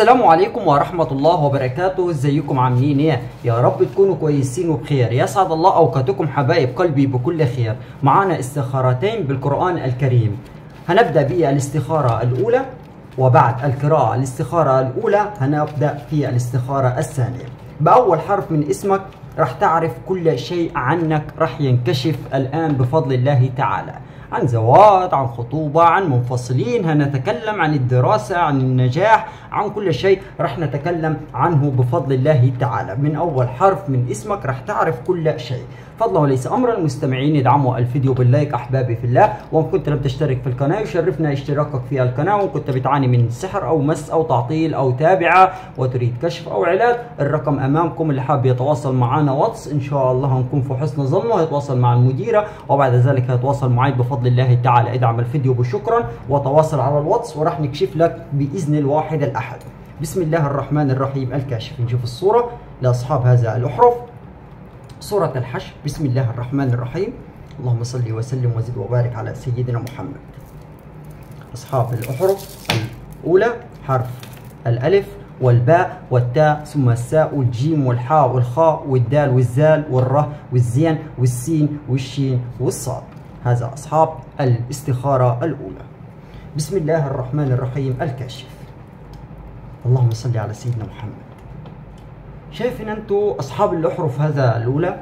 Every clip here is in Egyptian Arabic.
السلام عليكم ورحمة الله وبركاته ازيكم عاملين ايه يا رب تكونوا كويسين وبخير يسعد الله اوقاتكم حبايب قلبي بكل خير معانا استخارتين بالقرآن الكريم هنبدأ بالاستخارة الأولى وبعد القراءة الاستخارة الأولى هنبدأ في الاستخارة الثانية بأول حرف من اسمك راح تعرف كل شيء عنك راح ينكشف الآن بفضل الله تعالى عن زواج عن خطوبة عن منفصلين هنتكلم عن الدراسة عن النجاح عن كل شيء رح نتكلم عنه بفضل الله تعالى من أول حرف من اسمك رح تعرف كل شيء فضلا وليس امرا المستمعين ادعموا الفيديو باللايك احبابي في الله وان كنت لم تشترك في القناه يشرفنا اشتراكك في القناه وان كنت بتعاني من سحر او مس او تعطيل او تابعه وتريد كشف او علاج الرقم امامكم اللي حاب يتواصل معنا واتس ان شاء الله هنكون في حسن ظن ويتواصل مع المديره وبعد ذلك هيتواصل معي بفضل الله تعالى ادعم الفيديو بشكرا وتواصل على الواتس وراح نكشف لك باذن الواحد الاحد بسم الله الرحمن الرحيم الكاشف نشوف الصوره لاصحاب هذا الاحرف سورة الحشر بسم الله الرحمن الرحيم اللهم صل وسلم وزد وبارك على سيدنا محمد أصحاب الأحرف الأولى حرف الألف والباء والتاء ثم الساء والجيم والحاء والخاء والدال والزال والره والزين والسين والشين والصاد هذا أصحاب الاستخارة الأولى بسم الله الرحمن الرحيم الكاشف اللهم صل على سيدنا محمد شايف ان انتوا اصحاب الاحرف هذا الاولى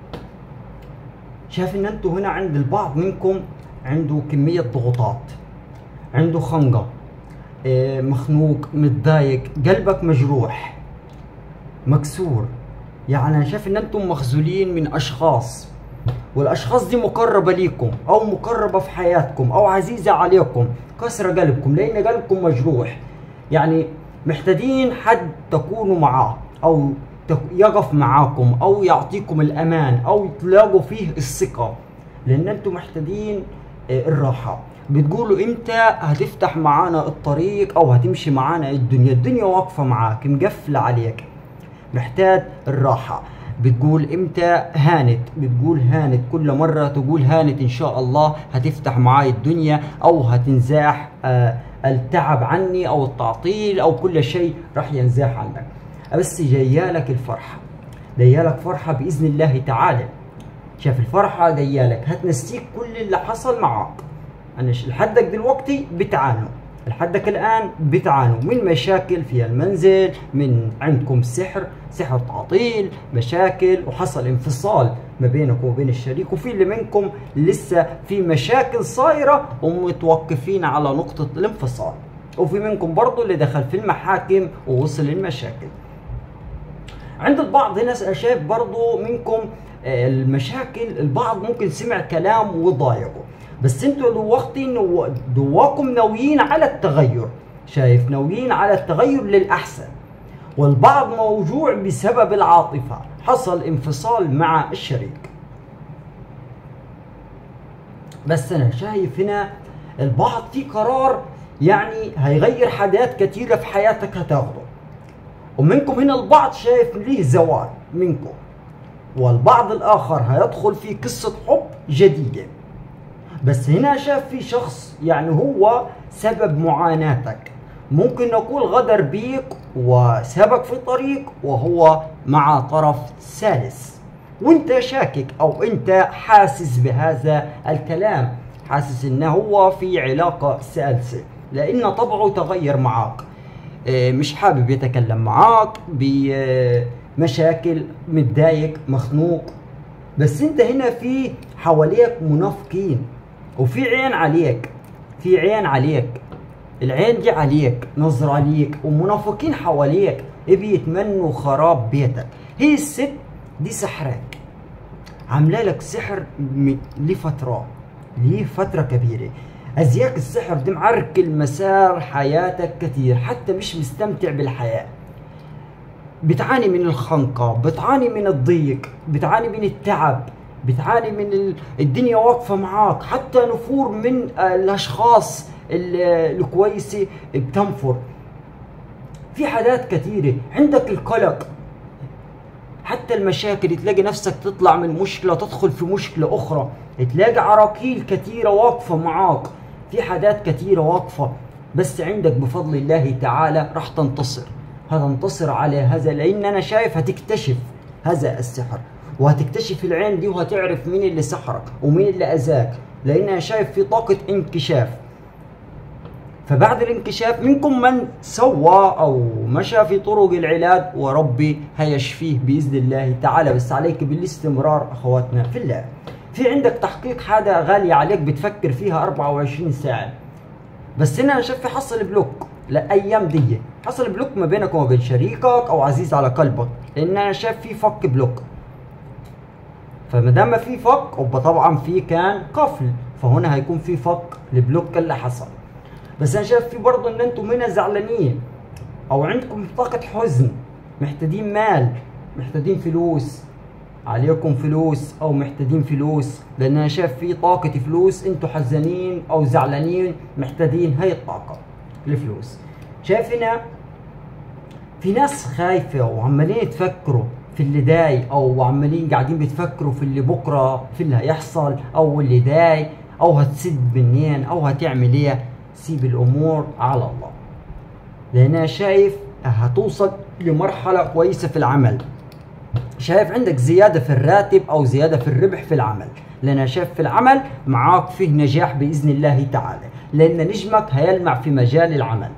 شايف ان انتوا هنا عند البعض منكم عنده كمية ضغوطات عنده خنقة إيه، مخنوق متضايق قلبك مجروح مكسور يعني انا شايف ان انتم مخذولين من اشخاص والاشخاص دي مقربة ليكم او مقربة في حياتكم او عزيزة عليكم كسر قلبكم لان قلبكم مجروح يعني محتاجين حد تكونوا معاه او يقف معاكم او يعطيكم الامان او تلاقوا فيه الثقه لان انتم محتاجين آه، الراحه بتقولوا امتى هتفتح معانا الطريق او هتمشي معانا الدنيا الدنيا واقفه معاك مقفله عليك محتاج الراحه بتقول امتى هانت بتقول هانت كل مرة تقول هانت ان شاء الله هتفتح معاي الدنيا او هتنزاح آه التعب عني او التعطيل او كل شيء راح ينزاح عنك بس جايالك الفرحه جايالك فرحه باذن الله تعالى شاف الفرحه جايالك هتنسيك كل اللي حصل معك انا لحدك دلوقتي بتعانوا لحدك الان بتعانوا من مشاكل في المنزل من عندكم سحر سحر تعطيل مشاكل وحصل انفصال ما بينك وبين الشريك وفي اللي منكم لسه في مشاكل صايره ومتوقفين على نقطه الانفصال وفي منكم برضه اللي دخل في المحاكم ووصل للمشاكل عند البعض هنا شايف برضو منكم آه، المشاكل البعض ممكن سمع كلام وضايقه بس انتوا دلوقتي دواكم ناويين على التغير شايف ناويين على التغير للأحسن والبعض موجوع بسبب العاطفة حصل انفصال مع الشريك بس أنا شايف هنا البعض في قرار يعني هيغير حاجات كثيرة في حياتك هتاخده ومنكم هنا البعض شايف ليه زواج منكم والبعض الآخر هيدخل في قصة حب جديدة بس هنا شاف في شخص يعني هو سبب معاناتك ممكن نقول غدر بيك وسابك في طريق وهو مع طرف ثالث وانت شاكك او انت حاسس بهذا الكلام حاسس انه هو في علاقة ثالثة لان طبعه تغير معك آه، مش حابب يتكلم معاك بمشاكل متضايق مخنوق بس انت هنا في حواليك منافقين وفي عين عليك في عين عليك العين دي عليك نظر عليك ومنافقين حواليك ابي يتمنوا خراب بيتك هي الست دي سحراك عامله لك سحر لفتره لفتره كبيره ازياك السحر دي معركل مسار حياتك كثير حتى مش مستمتع بالحياه بتعاني من الخنقه بتعاني من الضيق بتعاني من التعب بتعاني من الدنيا واقفه معاك حتى نفور من الاشخاص الكويسه بتنفر في حاجات كثيره عندك القلق حتى المشاكل تلاقي نفسك تطلع من مشكله تدخل في مشكله اخرى تلاقي عراقيل كثيره واقفه معاك في حاجات كثيره واقفه بس عندك بفضل الله تعالى راح تنتصر هتنتصر على هذا لان انا شايف هتكتشف هذا السحر وهتكتشف العين دي وهتعرف مين اللي سحرك ومين اللي اذاك لان انا شايف في طاقه انكشاف فبعد الانكشاف منكم من سوى او مشى في طرق العلاج وربي هيشفيه باذن الله تعالى بس عليك بالاستمرار اخواتنا في الله في عندك تحقيق حاجه غاليه عليك بتفكر فيها 24 ساعه بس هنا انا شايف في حصل بلوك لايام دي حصل بلوك ما بينك وما بين شريكك او عزيز على قلبك لان انا شايف في فك بلوك فما دام في فك يبقى طبعا في كان قفل فهنا هيكون في فك لبلوك اللي حصل بس انا شايف في برضه ان انتم هنا زعلانين او عندكم طاقه حزن محتاجين مال محتاجين فلوس عليكم فلوس او محتاجين فلوس لان انا شايف في طاقه فلوس انتم حزانين او زعلانين محتاجين هاي الطاقه الفلوس شايف هنا في ناس خايفه وعمالين يتفكروا في اللي داي او عمالين قاعدين بيتفكروا في اللي بكره في اللي هيحصل او اللي داي او هتسد منين او هتعمل ايه سيب الامور على الله لان انا شايف هتوصل لمرحله كويسه في العمل شايف عندك زياده في الراتب او زياده في الربح في العمل لان انا شايف في العمل معاك فيه نجاح باذن الله تعالى لان نجمك هيلمع في مجال العمل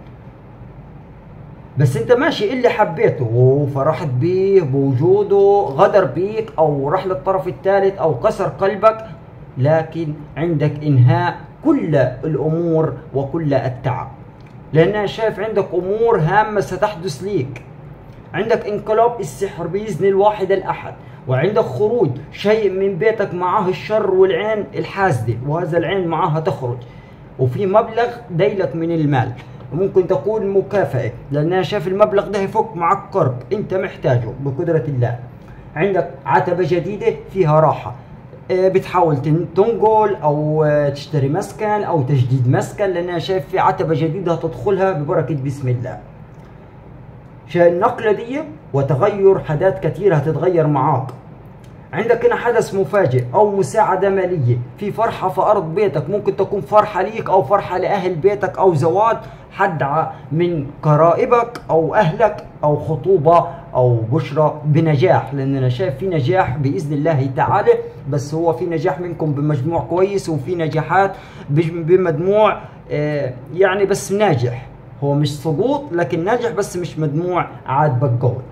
بس انت ماشي اللي حبيته وفرحت بيه بوجوده غدر بيك او راح للطرف الثالث او كسر قلبك لكن عندك انهاء كل الامور وكل التعب لان انا شايف عندك امور هامه ستحدث ليك عندك انقلاب السحر باذن الواحد الاحد وعندك خروج شيء من بيتك معاه الشر والعين الحاسده وهذا العين معاها تخرج وفي مبلغ ديلك من المال ممكن تكون مكافأة لأن أنا شايف المبلغ ده يفك معك قرض أنت محتاجه بقدرة الله عندك عتبة جديدة فيها راحة آه، بتحاول تنقل او آه، تشتري مسكن او تجديد مسكن لان انا شايف في عتبه جديده تدخلها ببركه بسم الله النقله دي وتغير حدات كثيره هتتغير معاك عندك هنا حدث مفاجئ او مساعده ماليه في فرحه في ارض بيتك ممكن تكون فرحه ليك او فرحه لاهل بيتك او زواج حد من قرائبك او اهلك او خطوبه او بشرى بنجاح لان انا شايف في نجاح باذن الله تعالى بس هو في نجاح منكم بمجموع كويس وفي نجاحات بمجموع آه، يعني بس ناجح هو مش سقوط لكن ناجح بس مش مجموع عاد قوي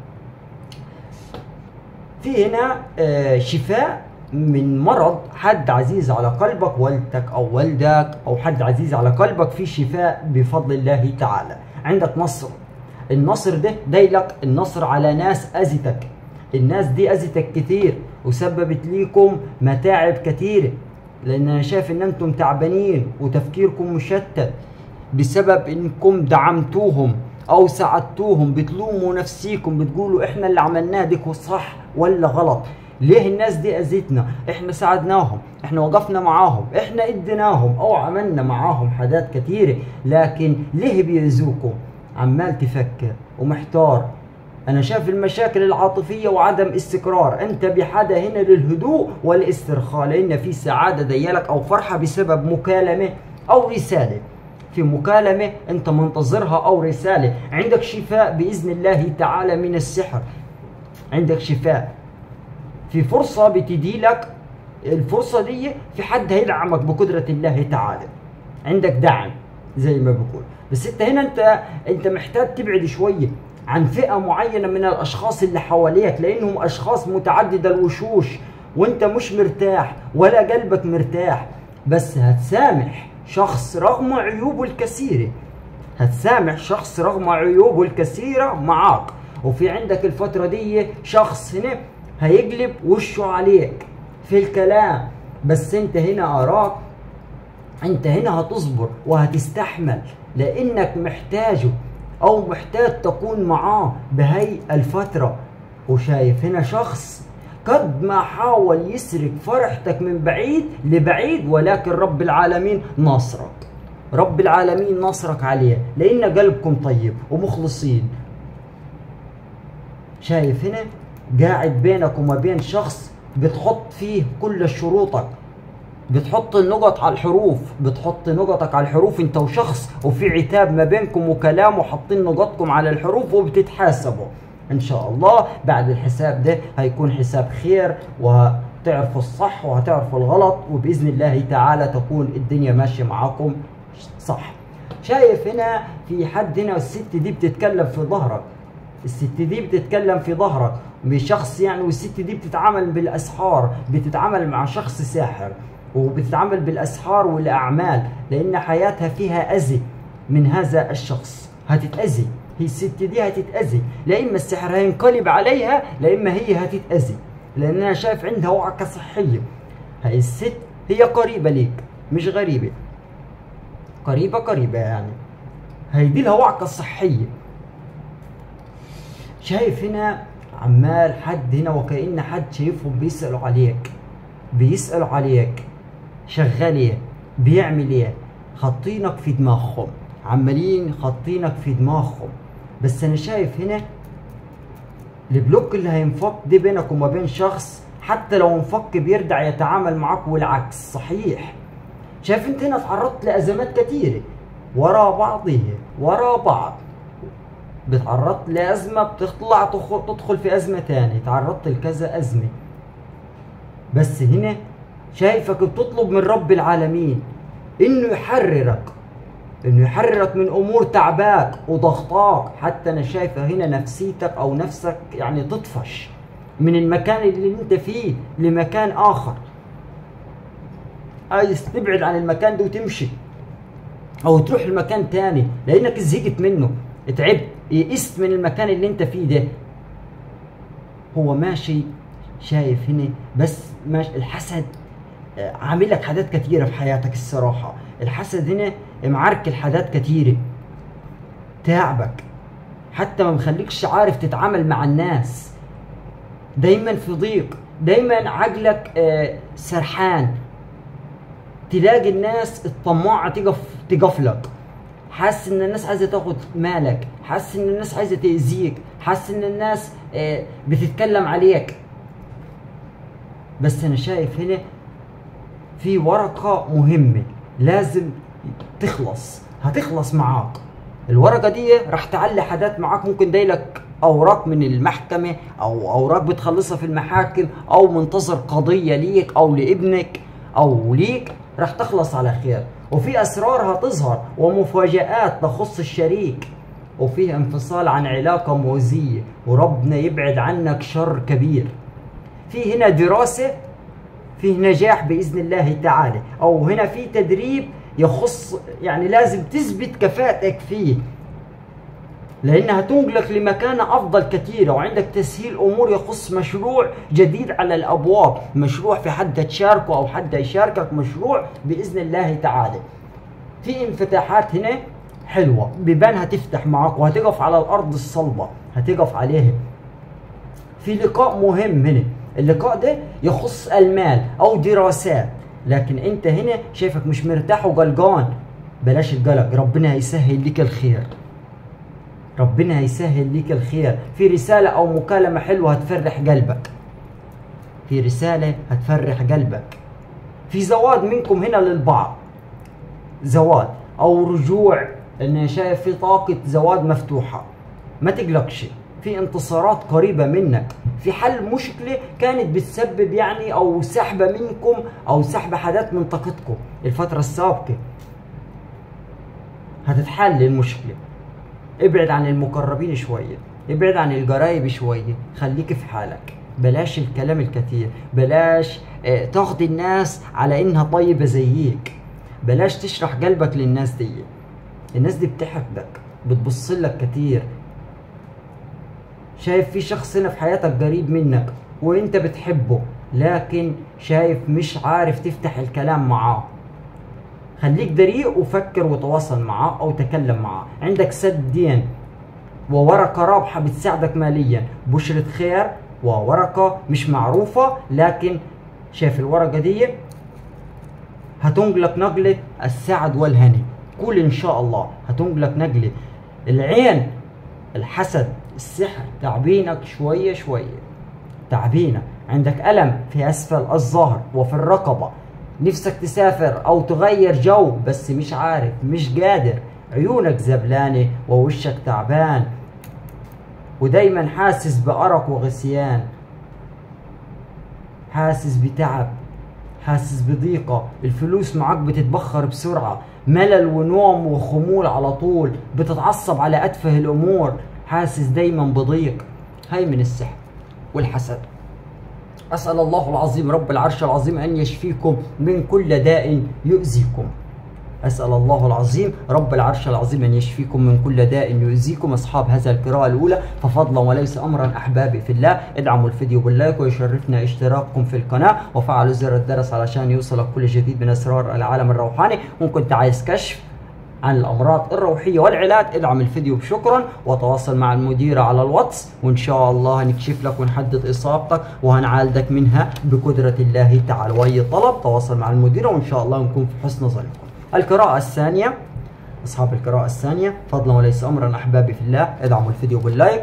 في هنا آه، شفاء من مرض حد عزيز على قلبك والدتك او والدك او حد عزيز على قلبك في شفاء بفضل الله تعالى عندك نصر النصر ده دايلك النصر على ناس اذتك الناس دي اذتك كتير وسببت ليكم متاعب كتيره لان انا شايف ان انتم تعبانين وتفكيركم مشتت بسبب انكم دعمتوهم او ساعدتوهم بتلوموا نفسيكم بتقولوا احنا اللي عملناه ديك صح ولا غلط ليه الناس دي اذتنا احنا ساعدناهم احنا وقفنا معاهم احنا اديناهم او عملنا معاهم حاجات كثيره لكن ليه بيأذوكم عمال تفكر ومحتار انا شايف المشاكل العاطفيه وعدم استقرار انت بحاجه هنا للهدوء والاسترخاء لان في سعاده ديالك او فرحه بسبب مكالمه او رساله في مكالمة أنت منتظرها أو رسالة عندك شفاء بإذن الله تعالى من السحر عندك شفاء في فرصة بتدي لك الفرصة دي في حد هيدعمك بقدرة الله تعالى عندك دعم زي ما بقول بس انت هنا انت انت محتاج تبعد شوية عن فئة معينة من الاشخاص اللي حواليك لانهم اشخاص متعددة الوشوش وانت مش مرتاح ولا قلبك مرتاح بس هتسامح شخص رغم عيوبه الكثيرة هتسامح شخص رغم عيوبه الكثيرة معاك وفي عندك الفترة دي شخص هنا هيقلب وشه عليك في الكلام بس انت هنا اراك انت هنا هتصبر وهتستحمل لانك محتاجه او محتاج تكون معاه بهي الفترة وشايف هنا شخص قد ما حاول يسرق فرحتك من بعيد لبعيد ولكن رب العالمين ناصرك رب العالمين ناصرك عليه لان قلبكم طيب ومخلصين شايف هنا قاعد بينك وما بين شخص بتحط فيه كل شروطك بتحط النقط على الحروف بتحط نقطك على الحروف انت وشخص وفي عتاب ما بينكم وكلام وحاطين نقطكم على الحروف وبتتحاسبوا ان شاء الله بعد الحساب ده هيكون حساب خير وهتعرفوا الصح وهتعرفوا الغلط وباذن الله تعالى تكون الدنيا ماشيه معاكم صح شايف هنا في حد هنا الست دي بتتكلم في ظهرك الست دي بتتكلم في ظهرك بشخص يعني والست دي بتتعامل بالاسحار بتتعامل مع شخص ساحر وبتتعامل بالاسحار والاعمال لان حياتها فيها اذى من هذا الشخص هتتاذي هي الست دي هتتاذي لا اما السحر هينقلب عليها لا اما هي هتتاذي لان انا شايف عندها وعكه صحيه هاي الست هي قريبه ليك مش غريبه قريبه قريبه يعني هيدي لها وعكه صحيه شايف هنا عمال حد هنا وكأن حد شايفهم بيسألوا عليك بيسألوا عليك شغال ايه بيعمل ايه خاطينك في دماغهم عمالين خاطينك في دماغهم بس انا شايف هنا البلوك اللي هينفك ده بينك وما بين شخص حتى لو انفك بيرجع يتعامل معاك والعكس صحيح شايف انت هنا تعرضت لازمات كتيره ورا بعضها ورا بعض بتعرضت لأزمة بتطلع تخ- تدخل في أزمة تانية تعرضت لكذا أزمة بس هنا شايفك بتطلب من رب العالمين إنه يحررك إنه يحررك من أمور تعباك وضغطاك حتى أنا شايفة هنا نفسيتك أو نفسك يعني تطفش من المكان اللي أنت فيه لمكان آخر عايز تبعد عن المكان ده وتمشي او تروح لمكان تاني لانك زهقت منه تعبت يئست من المكان اللي انت فيه ده هو ماشي شايف هنا بس ماشي الحسد آه، عامل لك حاجات كتيره في حياتك الصراحه الحسد هنا معركل حاجات كتيره تعبك حتى ما مخليكش عارف تتعامل مع الناس دايما في ضيق دايما عقلك آه، سرحان تلاقي الناس الطماعة تقف تقف لك حاسس ان الناس عايزه تاخد مالك حاسس ان الناس عايزه تاذيك حاسس ان الناس آه، بتتكلم عليك بس انا شايف هنا في ورقه مهمه لازم تخلص هتخلص معاك الورقه دي راح تعلي حاجات معاك ممكن دايلك اوراق من المحكمه او اوراق بتخلصها في المحاكم او منتظر قضيه ليك او لابنك او ليك راح تخلص على خير وفي اسرار هتظهر ومفاجآت تخص الشريك وفيه انفصال عن علاقه مؤذيه وربنا يبعد عنك شر كبير في هنا دراسه فيه نجاح باذن الله تعالى او هنا في تدريب يخص يعني لازم تثبت كفاءتك فيه لانها تنقلك لمكانة افضل كثيرة وعندك تسهيل امور يخص مشروع جديد على الابواب مشروع في حد تشاركه او حد يشاركك مشروع باذن الله تعالى في انفتاحات هنا حلوة بيبان هتفتح معاك وهتقف على الارض الصلبة هتقف عليها في لقاء مهم هنا اللقاء ده يخص المال او دراسات لكن انت هنا شايفك مش مرتاح وقلقان بلاش القلق ربنا هيسهل لك الخير ربنا هيسهل ليك الخير في رسالة أو مكالمة حلوة هتفرح قلبك في رسالة هتفرح قلبك في زواج منكم هنا للبعض زواج أو رجوع لأن شايف في طاقة زواج مفتوحة ما تقلقش في انتصارات قريبة منك في حل مشكلة كانت بتسبب يعني أو سحبة منكم أو سحب حاجات من طاقتكم الفترة السابقة هتتحل المشكلة ابعد عن المقربين شوية ابعد عن القرايب شوية خليك في حالك بلاش الكلام الكتير بلاش اه تاخد الناس على انها طيبة زيك بلاش تشرح قلبك للناس دي الناس دي بتحبك بتبص لك كتير شايف في شخص هنا في حياتك قريب منك وانت بتحبه لكن شايف مش عارف تفتح الكلام معاه خليك دريء وفكر وتواصل معاه او تكلم معاه عندك سد دين وورقة رابحة بتساعدك ماليا بشرة خير وورقة مش معروفة لكن شايف الورقة دي هتنقلك نقلة السعد والهني قول ان شاء الله هتنقلك نقلة العين الحسد السحر تعبينك شوية شوية تعبينك عندك ألم في أسفل الظهر وفي الرقبة نفسك تسافر او تغير جو بس مش عارف مش قادر عيونك زبلانة ووشك تعبان ودايما حاسس بأرق وغثيان حاسس بتعب حاسس بضيقة الفلوس معك بتتبخر بسرعة ملل ونوم وخمول على طول بتتعصب على أتفه الأمور حاسس دايما بضيق هاي من السحر والحسد أسأل الله العظيم رب العرش العظيم أن يشفيكم من كل داء يؤذيكم أسأل الله العظيم رب العرش العظيم أن يشفيكم من كل داء يؤذيكم أصحاب هذا القراءة الأولى ففضلا وليس أمرا أحبابي في الله ادعموا الفيديو باللايك ويشرفنا اشتراككم في القناة وفعلوا زر الجرس علشان يوصلك كل جديد من أسرار العالم الروحاني وإن كنت عايز كشف عن الامراض الروحيه والعلاج ادعم الفيديو بشكرا وتواصل مع المديره على الواتس وان شاء الله هنكشف لك ونحدد اصابتك وهنعالجك منها بقدره الله تعالى واي طلب تواصل مع المديره وان شاء الله نكون في حسن ظنكم القراءه الثانيه اصحاب القراءه الثانيه فضلا وليس امرا احبابي في الله ادعموا الفيديو باللايك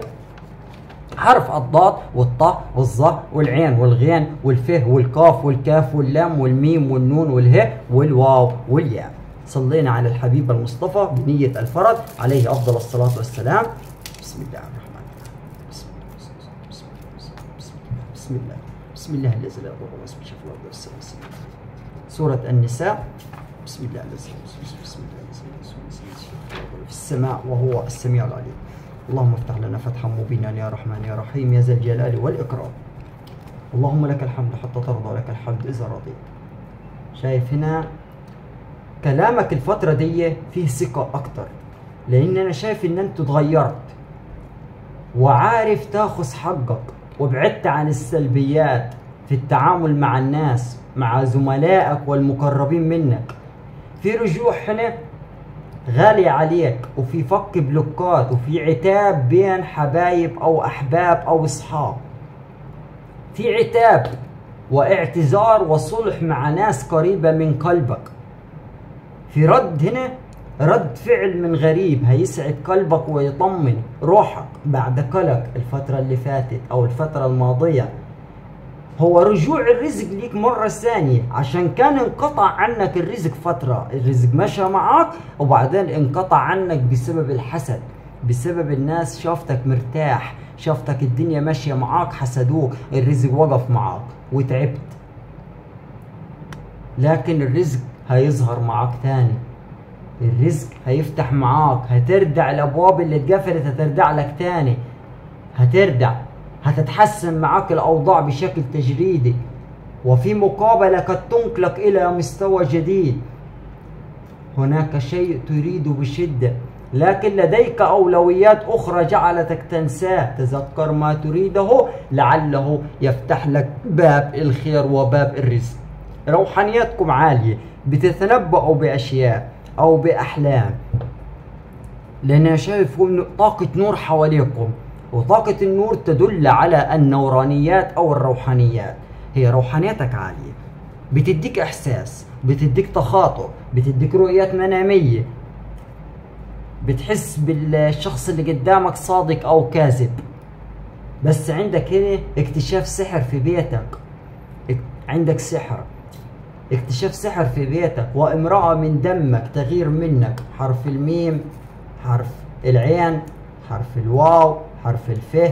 حرف الضاد والطاء والظاء والعين والغين والفه والقاف والكاف واللام والميم والنون والهاء والواو والياء صلينا على الحبيب المصطفى بنية الفرد عليه أفضل الصلاة والسلام بسم الله الرحمن الرحيم بسم الله بسم الله بسم الله بسم الله الذي لا يضر مع اسمه في الأرض والسماء سورة النساء بسم الله الذي بسم الله الذي في السماء وهو السميع العليم اللهم افتح لنا فتحا مبينا يا رحمن يا رحيم يا ذا الجلال والإكرام اللهم لك الحمد حتى ترضى لك الحمد إذا رضيت شايف هنا كلامك الفترة دي فيه ثقة أكتر لأن أنا شايف إن أنت اتغيرت وعارف تاخذ حقك وبعدت عن السلبيات في التعامل مع الناس مع زملائك والمقربين منك في رجوع هنا غالي عليك وفي فك بلوكات وفي عتاب بين حبايب أو أحباب أو أصحاب في عتاب واعتذار وصلح مع ناس قريبة من قلبك في رد هنا رد فعل من غريب هيسعد قلبك ويطمن روحك بعد قلق الفترة اللي فاتت أو الفترة الماضية هو رجوع الرزق ليك مرة ثانية عشان كان انقطع عنك الرزق فترة الرزق مشى معاك وبعدين انقطع عنك بسبب الحسد بسبب الناس شافتك مرتاح شافتك الدنيا ماشية معاك حسدوك الرزق وقف معاك وتعبت لكن الرزق هيظهر معاك تاني الرزق هيفتح معاك هتردع الابواب اللي اتقفلت هتردع لك تاني هتردع هتتحسن معاك الاوضاع بشكل تجريدي وفي مقابلة قد تنقلك الى مستوى جديد هناك شيء تريد بشدة لكن لديك أولويات أخرى جعلتك تنساه تذكر ما تريده لعله يفتح لك باب الخير وباب الرزق روحانياتكم عالية بتتنبأوا بأشياء أو بأحلام لأن أنا شايف طاقة نور حواليكم وطاقة النور تدل على النورانيات أو الروحانيات هي روحانيتك عالية بتديك إحساس بتديك تخاطر بتديك رؤيات منامية بتحس بالشخص اللي قدامك صادق أو كاذب بس عندك هنا اكتشاف سحر في بيتك عندك سحر اكتشاف سحر في بيتك وامرأة من دمك تغير منك حرف الميم حرف العين حرف الواو حرف الف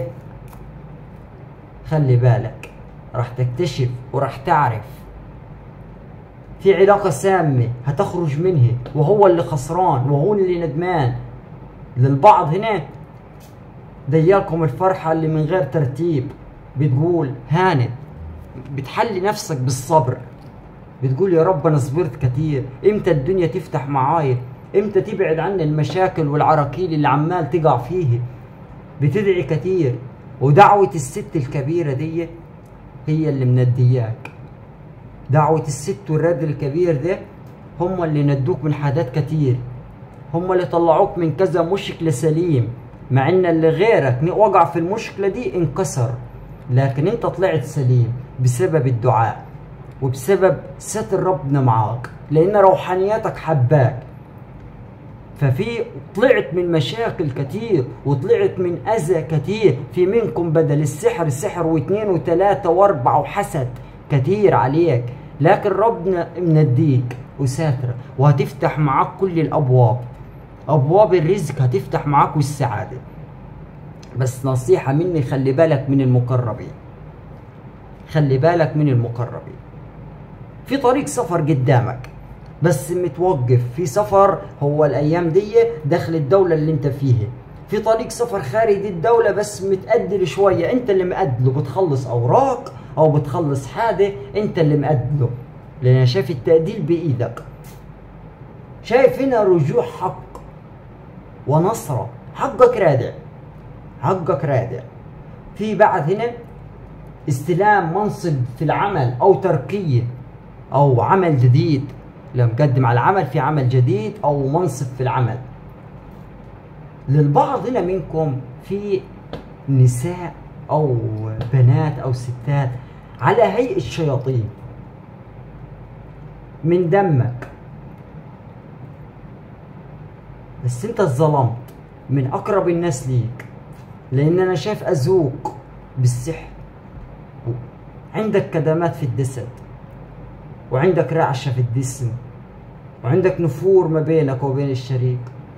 خلي بالك راح تكتشف وراح تعرف في علاقة سامة هتخرج منها وهو اللي خسران وهو اللي ندمان للبعض هنا ديالكم الفرحة اللي من غير ترتيب بتقول هانت بتحلي نفسك بالصبر بتقول يا رب انا صبرت كتير امتى الدنيا تفتح معايا امتى تبعد عني المشاكل والعراكيل اللي عمال تقع فيه بتدعي كتير ودعوة الست الكبيرة دي هي اللي مندياك دعوة الست والراجل الكبير ده هم اللي ندوك من حاجات كتير هم اللي طلعوك من كذا مشكلة سليم مع ان اللي غيرك وقع في المشكلة دي انكسر لكن انت طلعت سليم بسبب الدعاء وبسبب ستر ربنا معاك لان روحانياتك حباك ففي طلعت من مشاكل كتير وطلعت من اذى كتير في منكم بدل السحر سحر واثنين وثلاثة واربعة وحسد كتير عليك لكن ربنا منديك وساترك وهتفتح معاك كل الابواب ابواب الرزق هتفتح معاك والسعاده بس نصيحه مني خلي بالك من المقربين خلي بالك من المقربين في طريق سفر قدامك بس متوقف في سفر هو الايام دي داخل الدوله اللي انت فيها في طريق سفر خارج الدوله بس متأدل شويه انت اللي مأدله بتخلص اوراق او بتخلص حاجه انت اللي مأدله لان انا شايف التأديل بايدك شايف هنا رجوع حق ونصرة حقك رادع حقك رادع في بعد هنا استلام منصب في العمل او ترقية او عمل جديد لما مقدم على العمل في عمل جديد او منصب في العمل للبعض هنا منكم في نساء او بنات او ستات على هيئة شياطين من دمك بس انت اتظلمت من اقرب الناس ليك لان انا شايف اذوق بالسحر عندك كدمات في الجسد وعندك رعشة في الجسم وعندك نفور ما بينك وبين الشريك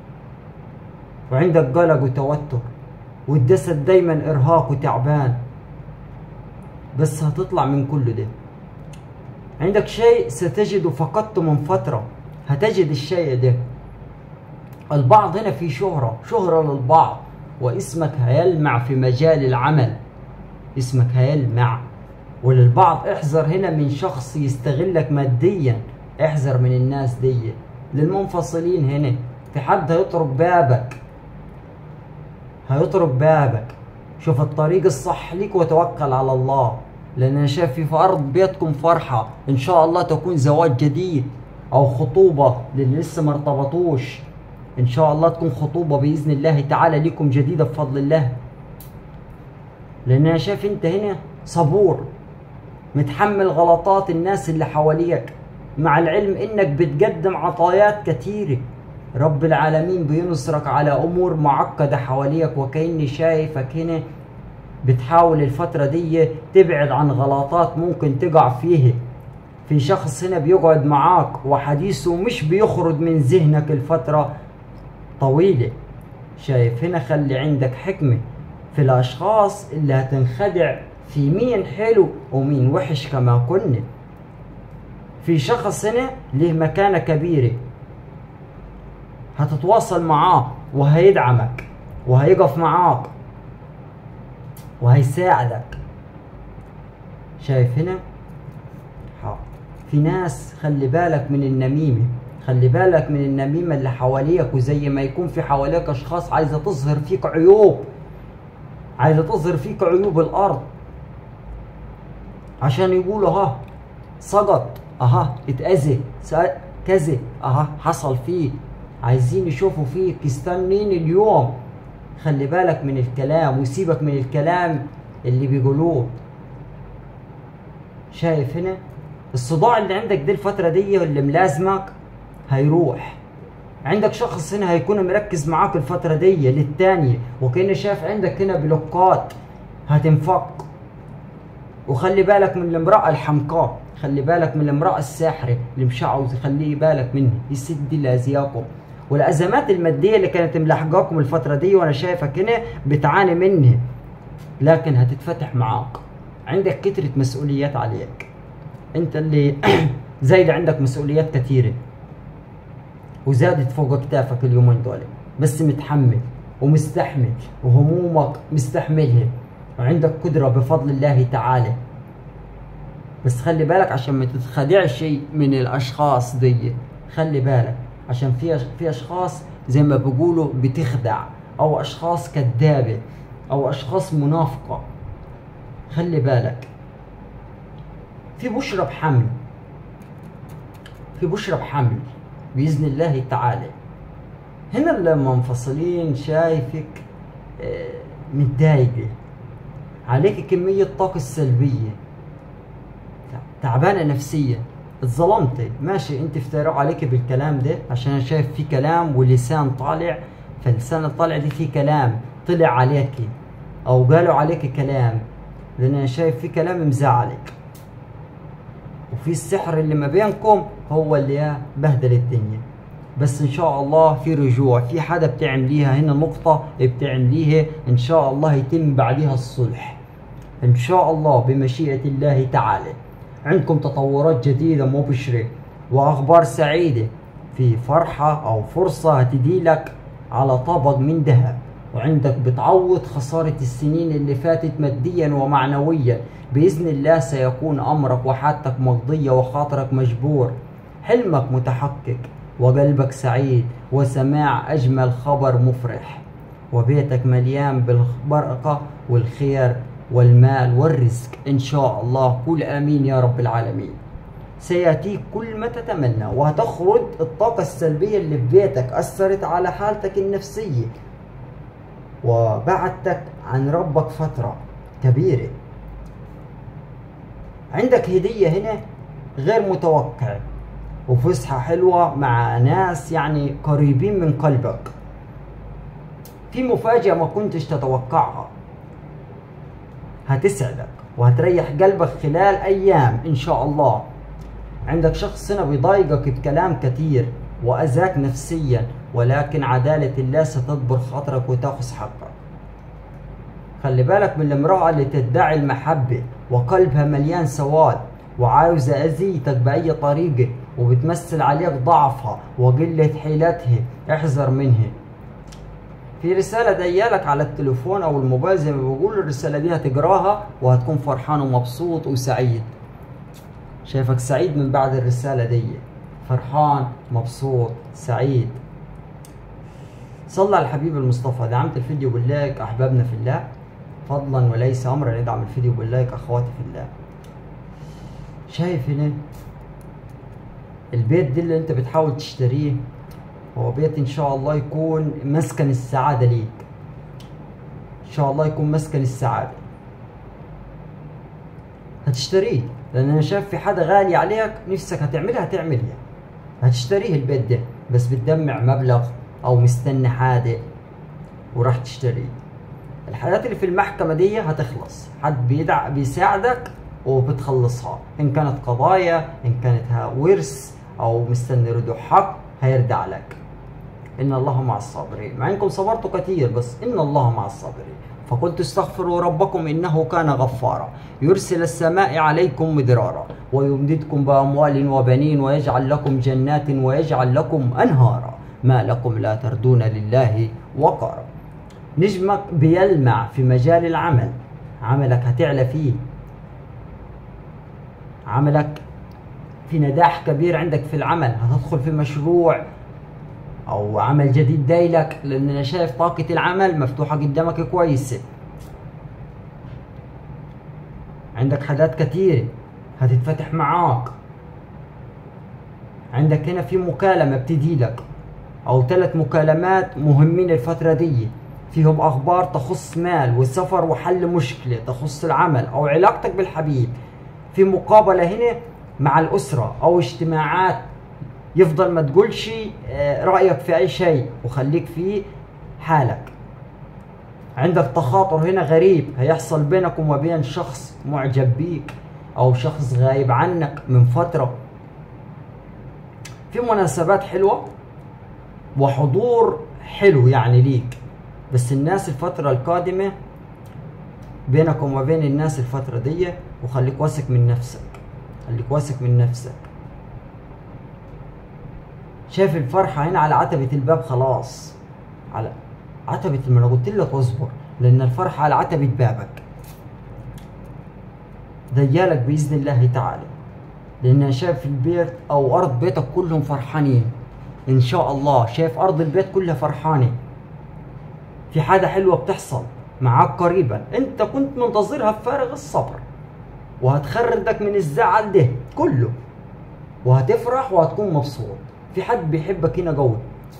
وعندك قلق وتوتر والجسد دايما ارهاق وتعبان بس هتطلع من كل ده عندك شيء ستجده فقدته من فترة هتجد الشيء ده البعض هنا في شهرة شهرة للبعض واسمك هيلمع في مجال العمل اسمك هيلمع وللبعض احذر هنا من شخص يستغلك ماديا احذر من الناس دي للمنفصلين هنا في حد هيطرق بابك هيطرق بابك شوف الطريق الصح ليك وتوكل على الله لان انا شايف في ارض بيتكم فرحه ان شاء الله تكون زواج جديد او خطوبه للي لسه ما ارتبطوش ان شاء الله تكون خطوبه باذن الله تعالى لكم جديده بفضل الله لان انا شايف انت هنا صبور متحمل غلطات الناس اللي حواليك مع العلم انك بتقدم عطايات كتيره رب العالمين بينصرك على امور معقده حواليك وكاني شايفك هنا بتحاول الفترة دي تبعد عن غلطات ممكن تقع فيه في شخص هنا بيقعد معاك وحديثه مش بيخرج من ذهنك الفترة طويلة شايف هنا خلي عندك حكمة في الأشخاص اللي هتنخدع في مين حلو ومين وحش كما كنا في شخص هنا له مكانة كبيرة هتتواصل معاه وهيدعمك وهيقف معاك وهيساعدك شايف هنا حاضر في ناس خلي بالك من النميمة خلي بالك من النميمة اللي حواليك وزي ما يكون في حواليك أشخاص عايزة تظهر فيك عيوب عايزة تظهر فيك عيوب الأرض عشان يقولوا ها سقط اها اتأذى كذا اها حصل فيه عايزين يشوفوا فيك استنين اليوم خلي بالك من الكلام وسيبك من الكلام اللي بيقولوه شايف هنا الصداع اللي عندك دي الفترة دي واللي ملازمك هيروح عندك شخص هنا هيكون مركز معاك الفترة دي للتانية وكأنه شايف عندك هنا بلوكات هتنفك وخلي بالك من المرأة الحمقاء خلي بالك من المرأة الساحرة اللي مش عاوز خلي بالك منها يسد لازياكم والازمات الماديه اللي كانت ملاحقاكم الفتره دي وانا شايفك هنا بتعاني منها لكن هتتفتح معاك عندك كترة مسؤوليات عليك انت اللي زايد عندك مسؤوليات كثيره وزادت فوق كتافك اليومين دول بس متحمل ومستحمل وهمومك مستحملها وعندك قدرة بفضل الله تعالى بس خلي بالك عشان ما تتخدعش من الاشخاص دي خلي بالك عشان في في اشخاص زي ما بيقولوا بتخدع او اشخاص كذابه او اشخاص منافقه خلي بالك في بشرة بحمل في بشرة بحمل بإذن الله تعالى هنا لما منفصلين شايفك آه، متضايقة عليك كمية طاقة سلبية تعبانة نفسيا اتظلمت ماشي انت افتروا عليك بالكلام ده عشان انا شايف في كلام ولسان طالع فاللسان الطالع دي في كلام طلع عليك او قالوا عليك كلام لان انا شايف في كلام مزعلك وفي السحر اللي ما بينكم هو اللي بهدل الدنيا بس ان شاء الله في رجوع في حدا بتعمليها هنا نقطة بتعمليها ان شاء الله يتم بعدها الصلح ان شاء الله بمشيئة الله تعالى عندكم تطورات جديدة مبشرة واخبار سعيدة في فرحة او فرصة هتديلك على طبق من ذهب وعندك بتعوض خسارة السنين اللي فاتت ماديا ومعنويا بإذن الله سيكون أمرك وحالتك مقضية وخاطرك مجبور حلمك متحقق وقلبك سعيد وسماع أجمل خبر مفرح وبيتك مليان بالبركة والخير والمال والرزق إن شاء الله قول آمين يا رب العالمين سيأتيك كل ما تتمنى وهتخرج الطاقة السلبية اللي في بيتك أثرت على حالتك النفسية وبعدتك عن ربك فترة كبيرة عندك هدية هنا غير متوقعة وفسحة حلوة مع ناس يعني قريبين من قلبك في مفاجأة ما كنتش تتوقعها هتسعدك وهتريح قلبك خلال أيام إن شاء الله عندك شخص هنا بيضايقك بكلام كتير وأذاك نفسيا ولكن عدالة الله ستجبر خاطرك وتاخذ حقك خلي بالك من المرأة اللي تدعي المحبة وقلبها مليان سواد وعاوزة أذيتك بأي طريقة وبتمثل عليك ضعفها وقلة حيلتها احذر منها في رسالة ديالك على التليفون أو الموبايل زي ما بيقولوا الرسالة دي هتقراها وهتكون فرحان ومبسوط وسعيد شايفك سعيد من بعد الرسالة دي فرحان مبسوط سعيد صلى على الحبيب المصطفى دعمت الفيديو باللايك أحبابنا في الله فضلا وليس أمرا ندعم الفيديو باللايك أخواتي في الله شايف هنا البيت ده اللي انت بتحاول تشتريه هو بيت ان شاء الله يكون مسكن السعادة ليك ان شاء الله يكون مسكن السعادة هتشتريه لان انا شايف في حدا غالي عليك نفسك هتعملها هتعملها هتشتريه البيت ده بس بتدمع مبلغ او مستني حادق وراح تشتريه الحالات اللي في المحكمة دي هتخلص حد بيدع بيساعدك وبتخلصها ان كانت قضايا ان كانت ورث او مستني ردوح حق هيرجع لك ان الله مع الصابرين مع انكم صبرتوا كثير بس ان الله مع الصابرين فقلت استغفروا ربكم انه كان غفارا يرسل السماء عليكم مدرارا ويمددكم باموال وبنين ويجعل لكم جنات ويجعل لكم انهارا ما لكم لا تردون لله وقارا نجمك بيلمع في مجال العمل عملك هتعلى فيه عملك في نجاح كبير عندك في العمل هتدخل في مشروع او عمل جديد دايلك لان انا شايف طاقة العمل مفتوحة قدامك كويسة عندك حاجات كتير هتتفتح معاك عندك هنا في مكالمة بتجي لك او ثلاث مكالمات مهمين الفترة دي فيهم اخبار تخص مال وسفر وحل مشكلة تخص العمل او علاقتك بالحبيب في مقابلة هنا مع الأسرة أو اجتماعات يفضل ما تقولش آه، رأيك في أي شيء وخليك في حالك عندك تخاطر هنا غريب هيحصل بينك وما بين شخص معجب بيك أو شخص غايب عنك من فترة في مناسبات حلوة وحضور حلو يعني ليك بس الناس الفترة القادمة بينك وما بين الناس الفترة دي وخليك واثق من نفسك خليك واثق من نفسك شايف الفرحة هنا على عتبة الباب خلاص على عتبة ما انا قلت لك اصبر لان الفرحة على عتبة بابك ديالك بإذن الله تعالى لان انا شايف البيت او ارض بيتك كلهم فرحانين ان شاء الله شايف ارض البيت كلها فرحانة في حاجة حلوة بتحصل معاك قريبا انت كنت منتظرها بفارغ الصبر وهتخرجك من الزعل ده كله وهتفرح وهتكون مبسوط في حد بيحبك هنا قوي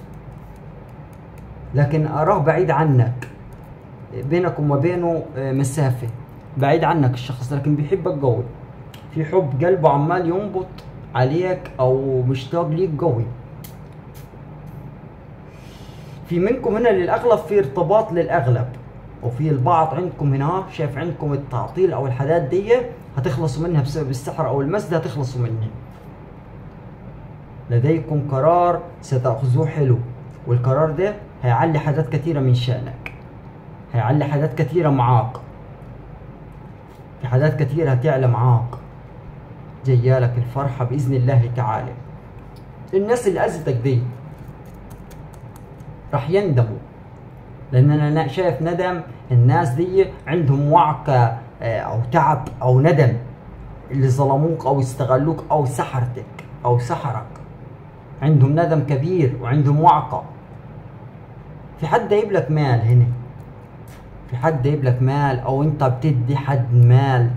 لكن اراه بعيد عنك بينك وما بينه آه، مسافة بعيد عنك الشخص لكن بيحبك قوي في حب قلبه عمال ينبط عليك او مشتاق ليك قوي في منكم هنا للاغلب في ارتباط للاغلب وفي البعض عندكم هنا شايف عندكم التعطيل او الحاجات دي هتخلصوا منها بسبب السحر او المس ده هتخلصوا منه لديكم قرار ستأخذوه حلو والقرار ده هيعلي حاجات كثيرة من شأنك هيعلي حاجات كثيرة معاك في حاجات كثيرة هتعلى معاك جيالك الفرحة بإذن الله تعالى الناس اللي أذتك دي راح يندموا لأن أنا شايف ندم الناس دي عندهم وعكة آه، أو تعب أو ندم اللي ظلموك أو استغلوك أو سحرتك أو سحرك عندهم ندم كبير وعندهم وعكة في حد جايب لك مال هنا في حد جايب لك مال او انت بتدي حد مال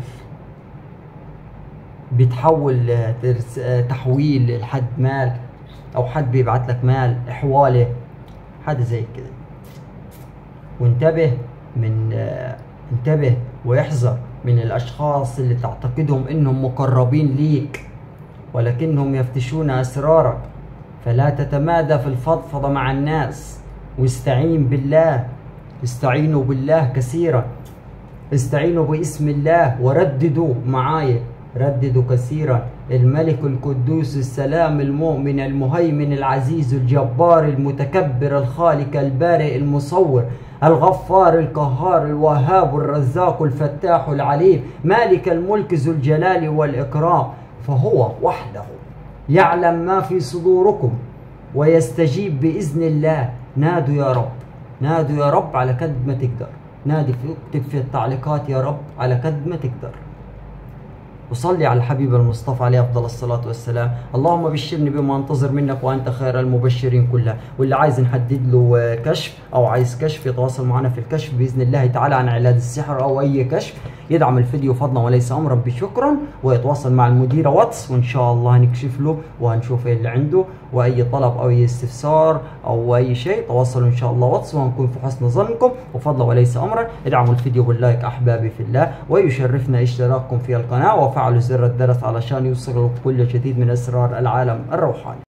بتحول آه، ترس- آه، تحويل لحد مال او حد بيبعت لك مال حواله حاجه زي كده وانتبه من آه، انتبه واحذر من الاشخاص اللي تعتقدهم انهم مقربين ليك ولكنهم يفتشون اسرارك فلا تتمادى في الفضفضه مع الناس واستعين بالله استعينوا بالله كثيرا استعينوا باسم الله ورددوا معايا رددوا كثيرا الملك القدوس السلام المؤمن المهيمن العزيز الجبار المتكبر الخالق البارئ المصور الغفار القهار الوهاب الرزاق الفتاح العليم مالك الملك ذو الجلال والإكرام فهو وحده يعلم ما في صدوركم ويستجيب بإذن الله نادوا يا رب نادوا يا رب على قد ما تقدر نادي في اكتب في التعليقات يا رب على قد ما تقدر وصلي على الحبيب المصطفى عليه افضل الصلاه والسلام اللهم بشرني بما انتظر منك وانت خير المبشرين كلها واللي عايز نحدد له آه، كشف او عايز كشف يتواصل معنا في الكشف باذن الله تعالى عن علاج السحر او اي كشف يدعم الفيديو فضلا وليس امرا بشكرا ويتواصل مع المديره واتس وان شاء الله هنكشف له وهنشوف ايه اللي عنده واي طلب او اي استفسار او اي شيء تواصلوا ان شاء الله واتس وهنكون في حسن ظنكم وفضلا وليس امرا ادعموا الفيديو باللايك احبابي في الله ويشرفنا اشتراككم في القناه وفعلوا زر الجرس علشان يوصلوا كل جديد من اسرار العالم الروحاني